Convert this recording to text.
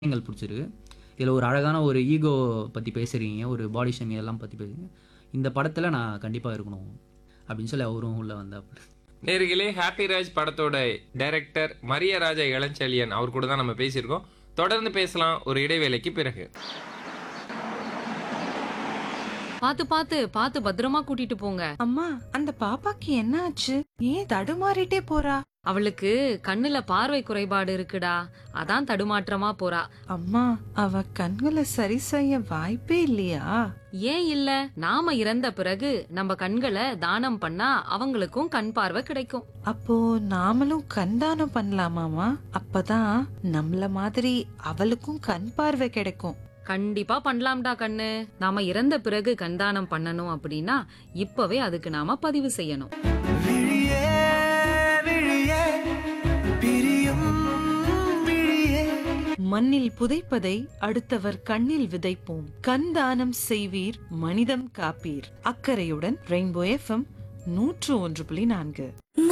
விஷயங்கள் பிடிச்சிருக்கு இதில் ஒரு அழகான ஒரு ஈகோ பற்றி பேசுகிறீங்க ஒரு பாடி ஷேமிங் இதெல்லாம் பற்றி பேசுறீங்க இந்த படத்தில் நான் கண்டிப்பாக இருக்கணும் அப்படின்னு சொல்லி அவரும் உள்ளே வந்தாப்புல நேர்களே ஹாப்பி ராஜ் படத்தோட டைரக்டர் மரியராஜா இளஞ்செழியன் அவர் கூட தான் நம்ம பேசியிருக்கோம் தொடர்ந்து பேசலாம் ஒரு இடைவேளைக்கு பிறகு பாத்து பாத்து பாத்து பத்திரமா கூட்டிட்டு போங்க அம்மா அந்த பாப்பாக்கு என்ன ஆச்சு ஏன் தடுமாறிட்டே போறா அவளுக்கு கண்ணுல பார்வை குறைபாடு இருக்குடா அதான் தடுமாற்றமா போறா அம்மா அவ கண்களை சரி செய்ய வாய்ப்பே இல்லையா ஏன் இல்ல நாம இறந்த பிறகு நம்ம கண்களை தானம் பண்ணா அவங்களுக்கும் கண் பார்வை கிடைக்கும் அப்போ நாமளும் கண் தானம் பண்ணலாமாமா அப்பதான் நம்மள மாதிரி அவளுக்கும் கண் பார்வை கிடைக்கும் கண்டிப்பா பண்ணலாம்டா கண்ணு நாம இறந்த பிறகு கண்தானம் பண்ணணும் அப்படின்னா இப்பவே அதுக்கு நாம பதிவு செய்யணும் விழியே விழியே பிரியும் விழியே மண்ணில் புதைப்பதை அடுத்தவர் கண்ணில் விதைப்போம் கண் தானம் செய்வீர் மனிதம் காப்பீர் அக்கறையுடன் ரெயின்போ எஃப்எம் நூற்று ஒன்று புள்ளி நான்கு